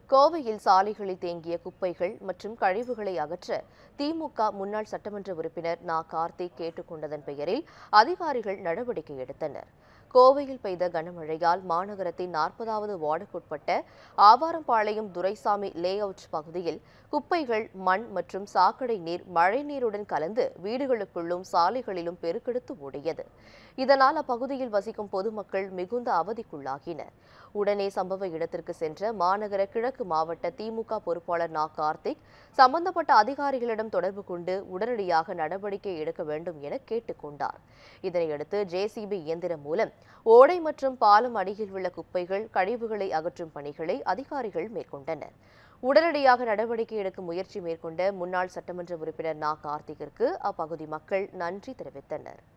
கோவையில் சாலைகளில் தேங்கிய குப்பைகள் மற்றும் கழிவுகளை அகற்ற திமுக முன்னாள் சட்டமன்ற உறுப்பினர் நா கார்த்திக் கேட்டுக் கொண்டதன் பெயரில் அதிகாரிகள் நடவடிக்கை எடுத்தனர் கோவையில் பெய்த கனமழையால் மாநகரத்தின் நாற்பதாவது வார்டுக்குட்பட்ட ஆவாரம்பாளையம் துரைசாமி லே அவுட் பகுதியில் குப்பைகள் மண் மற்றும் சாக்கடை நீர் மழைநீருடன் கலந்து வீடுகளுக்குள்ளும் சாலைகளிலும் பெருக்கெடுத்து ஓடியது இதனால் அப்பகுதியில் வசிக்கும் பொதுமக்கள் மிகுந்த அவதிக்குள்ளாகினர் உடனே சம்பவ இடத்திற்கு சென்ற மாநகர கிழக்கு மாவட்ட திமுக பொறுப்பாளர் நா கார்த்திக் சம்பந்தப்பட்ட அதிகாரிகளிடம் தொடர்பு கொண்டு உடனடியாக நடவடிக்கை எடுக்க வேண்டும் என கேட்டுக்கொண்டார் இதனையடுத்து ஜேசிபி இயந்திரம் மூலம் ஓடை மற்றும் பாலம் அடியில் உள்ள குப்பைகள் கழிவுகளை அகற்றும் பணிகளை அதிகாரிகள் மேற்கொண்டனர் உடனடியாக நடவடிக்கை எடுக்கும் முயற்சி மேற்கொண்ட முன்னாள் சட்டமன்ற உறுப்பினர் நா கார்த்திகிற்கு அப்பகுதி மக்கள் நன்றி தெரிவித்தனர்